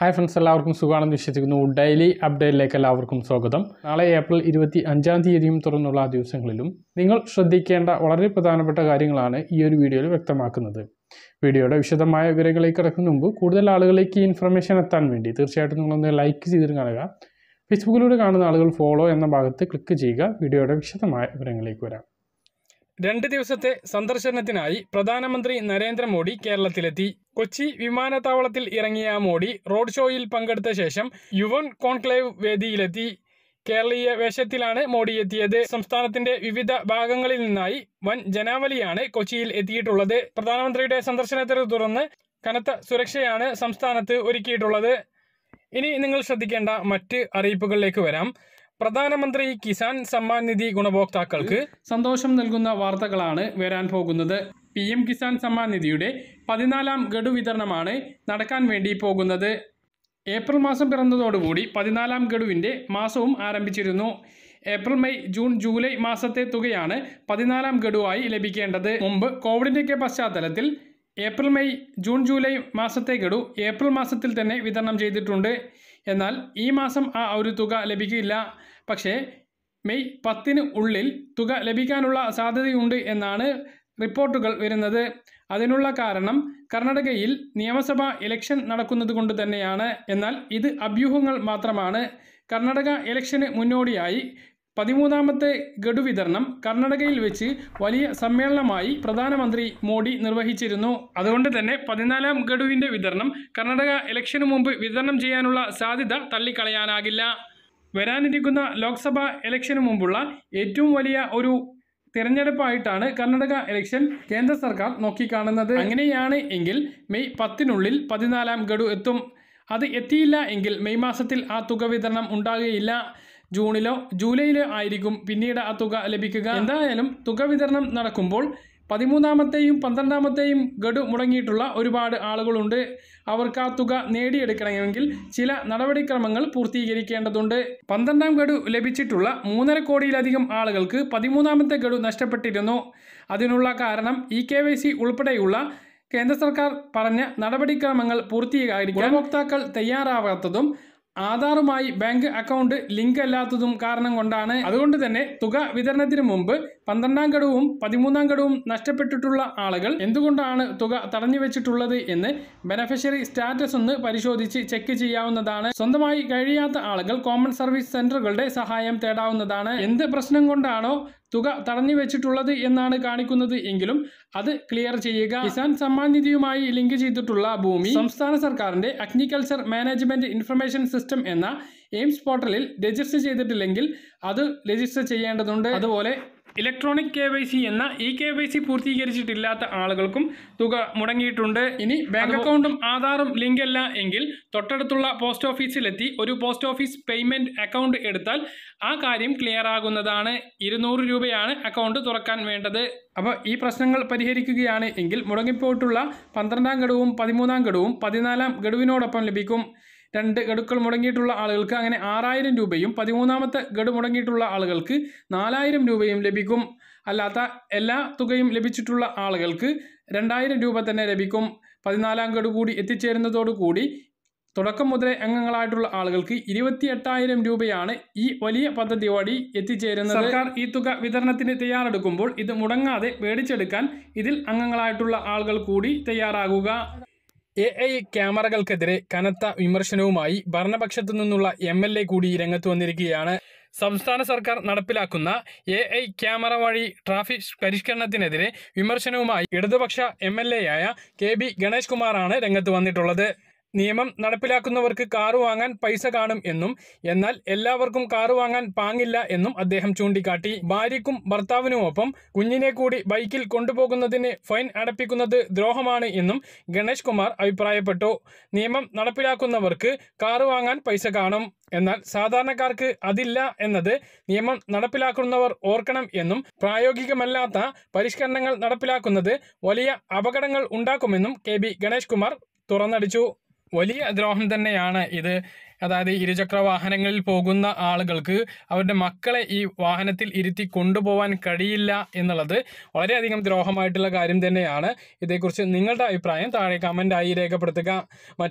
hi friends എല്ലാവർക്കും സുഖമാണെന്ന് വിശ്വസിക്കുന്നു ഡെയിലി അപ്ഡേറ്റിലേക്ക് എല്ലാവർക്കും സ്വാഗതം നാളെ ഏപ്രിൽ ഇരുപത്തി അഞ്ചാം തീയതിയും തുറന്നുള്ള ദിവസങ്ങളിലും നിങ്ങൾ ശ്രദ്ധിക്കേണ്ട വളരെ പ്രധാനപ്പെട്ട കാര്യങ്ങളാണ് ഈ ഒരു വീഡിയോയിൽ വ്യക്തമാക്കുന്നത് വീഡിയോയുടെ വിശദമായ വിവരങ്ങളിലേക്ക് കിടക്കുന്ന മുമ്പ് കൂടുതൽ ആളുകളിലേക്ക് ഈ ഇൻഫർമേഷൻ എത്താൻ വേണ്ടി തീർച്ചയായിട്ടും നിങ്ങളൊന്ന് ലൈക്ക് ചെയ്തിട്ട് കാണുക ഫേസ്ബുക്കിലൂടെ കാണുന്ന ആളുകൾ ഫോളോ എന്ന ഭാഗത്ത് ക്ലിക്ക് ചെയ്യുക വീഡിയോയുടെ വിശദമായ വിവരങ്ങളിലേക്ക് വരാം രണ്ട് ദിവസത്തെ സന്ദർശനത്തിനായി പ്രധാനമന്ത്രി നരേന്ദ്രമോദി കേരളത്തിലെത്തി കൊച്ചി വിമാനത്താവളത്തിൽ ഇറങ്ങിയ മോഡി റോഡ് ഷോയിൽ പങ്കെടുത്ത ശേഷം യുവൻ കോൺക്ലേവ് വേദിയിലെത്തി കേരളീയ വേഷത്തിലാണ് മോഡി എത്തിയത് സംസ്ഥാനത്തിന്റെ വിവിധ ഭാഗങ്ങളിൽ നിന്നായി വൻ ജനാവലിയാണ് കൊച്ചിയിൽ എത്തിയിട്ടുള്ളത് പ്രധാനമന്ത്രിയുടെ സന്ദർശനത്തെ തുടർന്ന് കനത്ത സുരക്ഷയാണ് സംസ്ഥാനത്ത് ഒരുക്കിയിട്ടുള്ളത് ഇനി നിങ്ങൾ ശ്രദ്ധിക്കേണ്ട മറ്റ് അറിയിപ്പുകളിലേക്ക് വരാം പ്രധാനമന്ത്രി കിസാൻ സമ്മാൻ നിധി ഗുണഭോക്താക്കൾക്ക് സന്തോഷം നൽകുന്ന വാർത്തകളാണ് വരാൻ പോകുന്നത് പി എം കിസാൻ സമ്മാൻ നിധിയുടെ പതിനാലാം ഗഡു വിതരണമാണ് നടക്കാൻ വേണ്ടി പോകുന്നത് ഏപ്രിൽ മാസം പിറന്നതോടുകൂടി പതിനാലാം ഗഡുവിൻ്റെ മാസവും ആരംഭിച്ചിരുന്നു ഏപ്രിൽ മെയ് ജൂൺ ജൂലൈ മാസത്തെ തുകയാണ് പതിനാലാം ഗഡുവായി ലഭിക്കേണ്ടത് മുമ്പ് കോവിഡിൻ്റെയൊക്കെ പശ്ചാത്തലത്തിൽ ഏപ്രിൽ മെയ് ജൂൺ ജൂലൈ മാസത്തെ ഗഡു ഏപ്രിൽ മാസത്തിൽ തന്നെ വിതരണം ചെയ്തിട്ടുണ്ട് എന്നാൽ ഈ മാസം ആ ഒരു തുക ലഭിക്കില്ല പക്ഷേ മെയ് പത്തിന് ഉള്ളിൽ തുക ലഭിക്കാനുള്ള സാധ്യതയുണ്ട് എന്നാണ് റിപ്പോർട്ടുകൾ വരുന്നത് അതിനുള്ള കാരണം കർണാടകയിൽ നിയമസഭാ ഇലക്ഷൻ നടക്കുന്നത് കൊണ്ട് തന്നെയാണ് എന്നാൽ ഇത് അഭ്യൂഹങ്ങൾ മാത്രമാണ് കർണാടക ഇലക്ഷന് മുന്നോടിയായി പതിമൂന്നാമത്തെ ഗഡു വിതരണം കർണാടകയിൽ വെച്ച് വലിയ സമ്മേളനമായി പ്രധാനമന്ത്രി മോഡി നിർവഹിച്ചിരുന്നു അതുകൊണ്ട് തന്നെ പതിനാലാം ഗഡുവിൻ്റെ വിതരണം കർണാടക ഇലക്ഷന് മുമ്പ് വിതരണം ചെയ്യാനുള്ള സാധ്യത തള്ളിക്കളയാനാകില്ല വരാനിരിക്കുന്ന ലോക്സഭാ ഇലക്ഷന് മുമ്പുള്ള ഏറ്റവും വലിയ ഒരു തിരഞ്ഞെടുപ്പായിട്ടാണ് കർണാടക ഇലക്ഷൻ കേന്ദ്ര സർക്കാർ നോക്കിക്കാണുന്നത് അങ്ങനെയാണ് എങ്കിൽ മെയ് പത്തിനുള്ളിൽ പതിനാലാം ഗഡു എത്തും അത് എത്തിയില്ല എങ്കിൽ മെയ് മാസത്തിൽ ആ തുക വിതരണം ഉണ്ടാകുകയില്ല ജൂണിലോ ജൂലൈയിലോ ആയിരിക്കും പിന്നീട് ആ തുക ലഭിക്കുക എന്തായാലും തുക വിതരണം നടക്കുമ്പോൾ പതിമൂന്നാമത്തെയും പന്ത്രണ്ടാമത്തെയും ഗഡു മുടങ്ങിയിട്ടുള്ള ഒരുപാട് ആളുകളുണ്ട് അവർക്ക് ആ തുക നേടിയെടുക്കണമെങ്കിൽ ചില നടപടിക്രമങ്ങൾ പൂർത്തീകരിക്കേണ്ടതുണ്ട് പന്ത്രണ്ടാം ഗഡു ലഭിച്ചിട്ടുള്ള മൂന്നര കോടിയിലധികം ആളുകൾക്ക് പതിമൂന്നാമത്തെ ഗഡു നഷ്ടപ്പെട്ടിരുന്നു അതിനുള്ള കാരണം ഇ കെ വൈ സി ഉൾപ്പെടെയുള്ള കേന്ദ്ര സർക്കാർ പറഞ്ഞ നടപടിക്രമങ്ങൾ പൂർത്തീകരിക്കാൻ ഉപഭോക്താക്കൾ തയ്യാറാവാത്തതും ആധാറുമായി ബാങ്ക് അക്കൗണ്ട് ലിങ്ക് അല്ലാത്തതും കാരണം കൊണ്ടാണ് അതുകൊണ്ട് തന്നെ തുക വിതരണത്തിന് മുമ്പ് പന്ത്രണ്ടാം ഗഡുവും പതിമൂന്നാം ഗഡുവും നഷ്ടപ്പെട്ടിട്ടുള്ള ആളുകൾ എന്തുകൊണ്ടാണ് തുക തടഞ്ഞു വെച്ചിട്ടുള്ളത് എന്ന് ബെനഫിഷ്യറി സ്റ്റാറ്റസ് ഒന്ന് പരിശോധിച്ച് ചെക്ക് ചെയ്യാവുന്നതാണ് സ്വന്തമായി കഴിയാത്ത ആളുകൾ കോമൺ സർവീസ് സെന്ററുകളുടെ സഹായം തേടാവുന്നതാണ് എന്ത് പ്രശ്നം കൊണ്ടാണോ തുക തടഞ്ഞു വെച്ചിട്ടുള്ളത് എന്നാണ് കാണിക്കുന്നത് എങ്കിലും അത് ക്ലിയർ ചെയ്യുക കിസാൻ സമ്മാൻ നിധിയുമായി ലിങ്ക് ചെയ്തിട്ടുള്ള ഭൂമി സംസ്ഥാന സർക്കാരിന്റെ അഗ്രികൾച്ചർ മാനേജ്മെന്റ് ഇൻഫർമേഷൻ സിസ്റ്റം എന്ന എയിംസ് പോർട്ടലിൽ രജിസ്റ്റർ ചെയ്തിട്ടില്ലെങ്കിൽ അത് രജിസ്റ്റർ ചെയ്യേണ്ടതുണ്ട് അതുപോലെ ഇലക്ട്രോണിക് കെ വൈ സി എന്ന ഇ കെ വൈ സി പൂർത്തീകരിച്ചിട്ടില്ലാത്ത ആളുകൾക്കും തുക മുടങ്ങിയിട്ടുണ്ട് ഇനി ബാങ്ക് അക്കൗണ്ടും ആധാറും ലിങ്ക് അല്ല എങ്കിൽ തൊട്ടടുത്തുള്ള പോസ്റ്റ് ഓഫീസിലെത്തി ഒരു പോസ്റ്റ് ഓഫീസ് പേയ്മെന്റ് അക്കൗണ്ട് എടുത്താൽ ആ കാര്യം ക്ലിയർ ആകുന്നതാണ് ഇരുന്നൂറ് രൂപയാണ് അക്കൗണ്ട് തുറക്കാൻ വേണ്ടത് അപ്പോൾ ഈ പ്രശ്നങ്ങൾ പരിഹരിക്കുകയാണ് എങ്കിൽ മുടങ്ങിപ്പോയിട്ടുള്ള പന്ത്രണ്ടാം ഗഡുവും പതിമൂന്നാം ഗഡുവും പതിനാലാം ഗഡുവിനോടൊപ്പം ലഭിക്കും രണ്ട് ഗഡുക്കൾ മുടങ്ങിയിട്ടുള്ള ആളുകൾക്ക് അങ്ങനെ ആറായിരം രൂപയും പതിമൂന്നാമത്തെ ഗഡു മുടങ്ങിയിട്ടുള്ള ആളുകൾക്ക് നാലായിരം രൂപയും ലഭിക്കും അല്ലാത്ത എല്ലാ തുകയും ലഭിച്ചിട്ടുള്ള ആളുകൾക്ക് രണ്ടായിരം രൂപ തന്നെ ലഭിക്കും പതിനാലാം ഗഡു കൂടി എത്തിച്ചേരുന്നതോടുകൂടി തുടക്കം മുതലേ അംഗങ്ങളായിട്ടുള്ള ആളുകൾക്ക് ഇരുപത്തി എട്ടായിരം രൂപയാണ് ഈ വലിയ പദ്ധതി വഴി എത്തിച്ചേരുന്നത് സർക്കാർ ഈ തുക വിതരണത്തിന് തയ്യാറെടുക്കുമ്പോൾ ഇത് മുടങ്ങാതെ മേടിച്ചെടുക്കാൻ ഇതിൽ അംഗങ്ങളായിട്ടുള്ള ആളുകൾ കൂടി തയ്യാറാകുക എ ഐ ക്യാമറകൾക്കെതിരെ കനത്ത വിമർശനവുമായി ഭരണപക്ഷത്തു നിന്നുള്ള എം എൽ എ കൂടി രംഗത്ത് വന്നിരിക്കുകയാണ് സംസ്ഥാന സർക്കാർ നടപ്പിലാക്കുന്ന എ ഐ ക്യാമറ വഴി ട്രാഫിക് പരിഷ്കരണത്തിനെതിരെ വിമർശനവുമായി ഇടതുപക്ഷ എം എൽ എ ആയ കെ ബി ഗണേഷ് കുമാറാണ് രംഗത്ത് വന്നിട്ടുള്ളത് നിയമം നടപ്പിലാക്കുന്നവർക്ക് കാറ് വാങ്ങാൻ പൈസ കാണും എന്നും എന്നാൽ എല്ലാവർക്കും കാറ് വാങ്ങാൻ പാങ്ങില്ല എന്നും അദ്ദേഹം ചൂണ്ടിക്കാട്ടി ഭാര്യയ്ക്കും ഭർത്താവിനുമൊപ്പം കുഞ്ഞിനെ കൂടി ബൈക്കിൽ കൊണ്ടുപോകുന്നതിന് ഫൈൻ അടപ്പിക്കുന്നത് ദ്രോഹമാണ് എന്നും ഗണേഷ് കുമാർ അഭിപ്രായപ്പെട്ടു നിയമം നടപ്പിലാക്കുന്നവർക്ക് കാറ് വാങ്ങാൻ പൈസ കാണും എന്നാൽ സാധാരണക്കാർക്ക് അതില്ല എന്നത് നിയമം നടപ്പിലാക്കുന്നവർ ഓർക്കണം എന്നും പ്രായോഗികമല്ലാത്ത പരിഷ്കരണങ്ങൾ നടപ്പിലാക്കുന്നത് വലിയ അപകടങ്ങൾ ഉണ്ടാക്കുമെന്നും കെ ബി ഗണേഷ് കുമാർ തുറന്നടിച്ചു വലിയ ദ്രോഹം തന്നെയാണ് ഇത് അതായത് ഇരുചക്ര വാഹനങ്ങളിൽ പോകുന്ന ആളുകൾക്ക് അവരുടെ മക്കളെ ഈ വാഹനത്തിൽ ഇരുത്തി കൊണ്ടുപോകാൻ കഴിയില്ല എന്നുള്ളത് വളരെയധികം ദ്രോഹമായിട്ടുള്ള കാര്യം തന്നെയാണ് ഇതേക്കുറിച്ച് നിങ്ങളുടെ അഭിപ്രായം താഴെ കമൻ്റായി രേഖപ്പെടുത്തുക മറ്റ്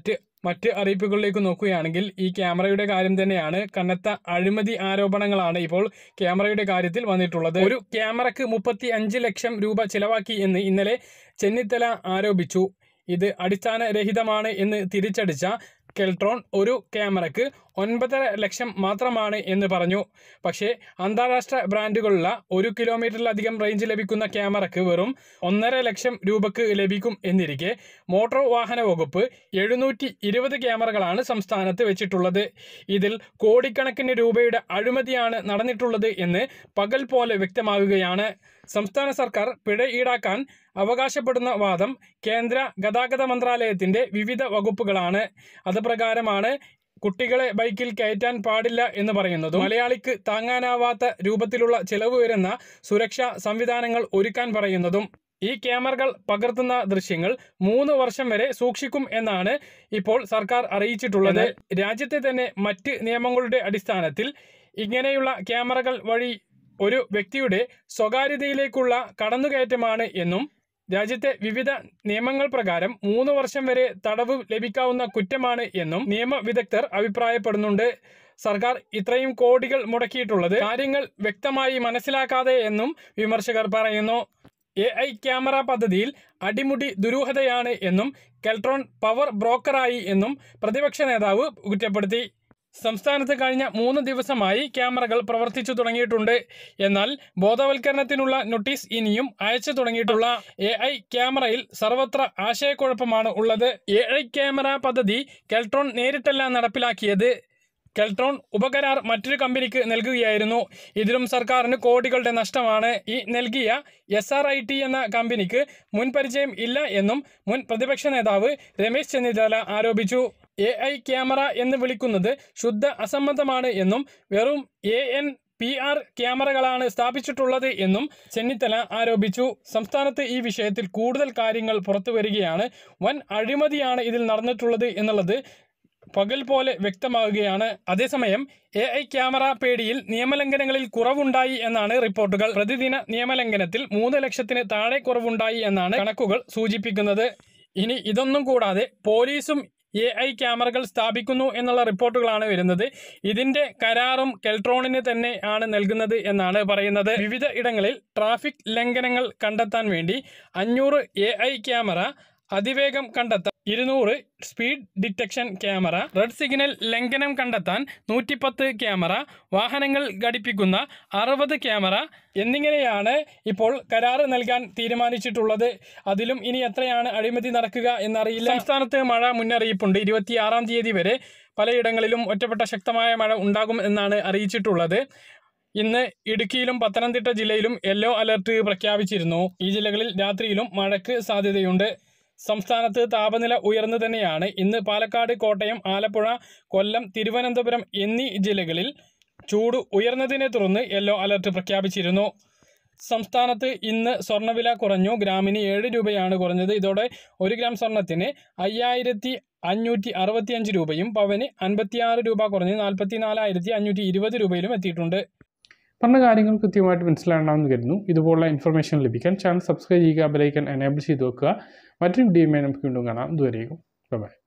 മറ്റ് അറിയിപ്പുകളിലേക്ക് നോക്കുകയാണെങ്കിൽ ഈ ക്യാമറയുടെ കാര്യം തന്നെയാണ് കനത്ത അഴിമതി ആരോപണങ്ങളാണ് ഇപ്പോൾ ക്യാമറയുടെ കാര്യത്തിൽ വന്നിട്ടുള്ളത് ഒരു ക്യാമറയ്ക്ക് മുപ്പത്തി അഞ്ച് ലക്ഷം രൂപ ചിലവാക്കി എന്ന് ഇന്നലെ ചെന്നിത്തല ആരോപിച്ചു ഇത് അടിസ്ഥാനരഹിതമാണ് എന്ന് തിരിച്ചടിച്ച കെൽട്രോൺ ഒരു ക്യാമറയ്ക്ക് ഒൻപതര ലക്ഷം മാത്രമാണ് എന്ന് പറഞ്ഞു പക്ഷേ അന്താരാഷ്ട്ര ബ്രാൻഡുകളുള്ള ഒരു കിലോമീറ്ററിലധികം റേഞ്ച് ലഭിക്കുന്ന ക്യാമറയ്ക്ക് വെറും ഒന്നര ലക്ഷം രൂപക്ക് ലഭിക്കും എന്നിരിക്കെ മോട്ടോർ വാഹന വകുപ്പ് എഴുന്നൂറ്റി ഇരുപത് ക്യാമറകളാണ് സംസ്ഥാനത്ത് വെച്ചിട്ടുള്ളത് ഇതിൽ കോടിക്കണക്കിന് രൂപയുടെ അഴിമതിയാണ് നടന്നിട്ടുള്ളത് എന്ന് പകൽ പോലെ വ്യക്തമാകുകയാണ് സംസ്ഥാന സർക്കാർ പിഴ ഈടാക്കാൻ അവകാശപ്പെടുന്ന വാദം കേന്ദ്ര ഗതാഗത മന്ത്രാലയത്തിന്റെ വിവിധ വകുപ്പുകളാണ് അത് പ്രകാരമാണ് കുട്ടികളെ ബൈക്കിൽ കയറ്റാൻ പാടില്ല എന്ന് പറയുന്നതും മലയാളിക്ക് താങ്ങാനാവാത്ത രൂപത്തിലുള്ള ചെലവ് വരുന്ന സുരക്ഷാ സംവിധാനങ്ങൾ ഒരുക്കാൻ പറയുന്നതും ഈ ക്യാമറകൾ പകർത്തുന്ന ദൃശ്യങ്ങൾ മൂന്ന് വർഷം വരെ സൂക്ഷിക്കും എന്നാണ് ഇപ്പോൾ സർക്കാർ അറിയിച്ചിട്ടുള്ളത് രാജ്യത്തെ തന്നെ മറ്റ് നിയമങ്ങളുടെ അടിസ്ഥാനത്തിൽ ഇങ്ങനെയുള്ള ക്യാമറകൾ വഴി ഒരു വ്യക്തിയുടെ സ്വകാര്യതയിലേക്കുള്ള കടന്നുകയറ്റമാണ് എന്നും രാജ്യത്തെ വിവിധ നിയമങ്ങൾ പ്രകാരം മൂന്ന് വർഷം വരെ തടവ് ലഭിക്കാവുന്ന കുറ്റമാണ് എന്നും നിയമ വിദഗ്ധർ അഭിപ്രായപ്പെടുന്നുണ്ട് സർക്കാർ ഇത്രയും കോടികൾ മുടക്കിയിട്ടുള്ളത് കാര്യങ്ങൾ വ്യക്തമായി മനസ്സിലാക്കാതെ എന്നും വിമർശകർ പറയുന്നു എ ഐ ക്യാമറ പദ്ധതിയിൽ അടിമുടി ദുരൂഹതയാണ് എന്നും കെൽട്രോൺ പവർ ബ്രോക്കറായി എന്നും പ്രതിപക്ഷ നേതാവ് കുറ്റപ്പെടുത്തി സംസ്ഥാനത്ത് കഴിഞ്ഞ മൂന്ന് ദിവസമായി ക്യാമറകൾ പ്രവർത്തിച്ചു തുടങ്ങിയിട്ടുണ്ട് എന്നാൽ ബോധവൽക്കരണത്തിനുള്ള നോട്ടീസ് ഇനിയും അയച്ചു തുടങ്ങിയിട്ടുള്ള എ ഐ ക്യാമറയിൽ സർവത്ര ആശയക്കുഴപ്പമാണ് ഉള്ളത് എ ഐ ക്യാമറ പദ്ധതി കെൽട്രോൺ നേരിട്ടല്ല നടപ്പിലാക്കിയത് കെൽട്രോൺ ഉപകരാർ മറ്റൊരു കമ്പനിക്ക് നൽകുകയായിരുന്നു ഇതിലും സർക്കാരിന് കോടികളുടെ നഷ്ടമാണ് ഈ നൽകിയ എസ് ആർ ഐ ടി എന്ന കമ്പനിക്ക് മുൻ പരിചയം ഇല്ല എന്നും മുൻ പ്രതിപക്ഷ നേതാവ് രമേശ് ചെന്നിത്തല ആരോപിച്ചു എ ഐ ക്യാമറ എന്ന് വിളിക്കുന്നത് ശുദ്ധ അസംബന്ധമാണ് എന്നും വെറും എ എൻ പി ആർ ക്യാമറകളാണ് സ്ഥാപിച്ചിട്ടുള്ളത് എന്നും ചെന്നിത്തല ആരോപിച്ചു സംസ്ഥാനത്ത് ഈ വിഷയത്തിൽ കൂടുതൽ കാര്യങ്ങൾ പുറത്തു വരികയാണ് വൻ അഴിമതിയാണ് ഇതിൽ നടന്നിട്ടുള്ളത് എന്നുള്ളത് പകൽ പോലെ വ്യക്തമാവുകയാണ് അതേസമയം എ ഐ ക്യാമറ പേടിയിൽ നിയമലംഘനങ്ങളിൽ കുറവുണ്ടായി എന്നാണ് റിപ്പോർട്ടുകൾ പ്രതിദിന നിയമലംഘനത്തിൽ മൂന്ന് ലക്ഷത്തിന് താഴെ കുറവുണ്ടായി എന്നാണ് കണക്കുകൾ സൂചിപ്പിക്കുന്നത് ഇനി ഇതൊന്നും കൂടാതെ പോലീസും എ ഐ ക്യാമറകൾ സ്ഥാപിക്കുന്നു എന്നുള്ള റിപ്പോർട്ടുകളാണ് വരുന്നത് ഇതിന്റെ കരാറും കെൽട്രോണിന് തന്നെ ആണ് നൽകുന്നത് എന്നാണ് പറയുന്നത് വിവിധ ഇടങ്ങളിൽ ട്രാഫിക് ലംഘനങ്ങൾ കണ്ടെത്താൻ വേണ്ടി അഞ്ഞൂറ് എ ഐ ക്യാമറ അതിവേഗം കണ്ടെത്താൻ ഇരുന്നൂറ് speed detection camera red signal ലംഘനം കണ്ടെത്താൻ നൂറ്റിപ്പത്ത് ക്യാമറ വാഹനങ്ങൾ ഘടിപ്പിക്കുന്ന അറുപത് ക്യാമറ എന്നിങ്ങനെയാണ് ഇപ്പോൾ കരാറ് നൽകാൻ തീരുമാനിച്ചിട്ടുള്ളത് അതിലും ഇനി എത്രയാണ് അഴിമതി നടക്കുക എന്നറിയില്ല സംസ്ഥാനത്ത് മഴ മുന്നറിയിപ്പുണ്ട് ഇരുപത്തിയാറാം തീയതി വരെ പലയിടങ്ങളിലും ഒറ്റപ്പെട്ട ശക്തമായ മഴ ഉണ്ടാകും എന്നാണ് അറിയിച്ചിട്ടുള്ളത് ഇന്ന് ഇടുക്കിയിലും പത്തനംതിട്ട ജില്ലയിലും യെല്ലോ അലർട്ട് പ്രഖ്യാപിച്ചിരുന്നു ഈ ജില്ലകളിൽ രാത്രിയിലും മഴയ്ക്ക് സാധ്യതയുണ്ട് സംസ്ഥാനത്ത് താപനില ഉയർന്നു തന്നെയാണ് ഇന്ന് പാലക്കാട് കോട്ടയം ആലപ്പുഴ കൊല്ലം തിരുവനന്തപുരം എന്നീ ജില്ലകളിൽ ചൂട് ഉയർന്നതിനെ തുടർന്ന് യെല്ലോ അലർട്ട് പ്രഖ്യാപിച്ചിരുന്നു സംസ്ഥാനത്ത് ഇന്ന് സ്വർണ്ണവില കുറഞ്ഞു ഗ്രാമിന് ഏഴ് രൂപയാണ് കുറഞ്ഞത് ഇതോടെ ഒരു ഗ്രാം സ്വർണത്തിന് അയ്യായിരത്തി അഞ്ഞൂറ്റി അറുപത്തിയഞ്ച് രൂപയും പവന് അൻപത്തിയാറ് രൂപ കുറഞ്ഞ് നാൽപ്പത്തി നാലായിരത്തി അഞ്ഞൂറ്റി ഇരുപത് രൂപയിലും എത്തിയിട്ടുണ്ട് പറഞ്ഞ കാര്യങ്ങൾ കൃത്യമായിട്ട് മനസ്സിലാകണമെന്ന് കരുതുന്നു ഇതുപോലുള്ള ഇൻഫർമേഷൻ ലഭിക്കാൻ ചാനൽ സബ്സ്ക്രൈബ് ചെയ്യുക ബെലൈക്കൻ എനേബിൾ ചെയ്ത് വെക്കുക മറ്റൊരു വീഡിയോയുമായി നമുക്ക് വീണ്ടും കാണാം ഇതുവരെയും ബൈ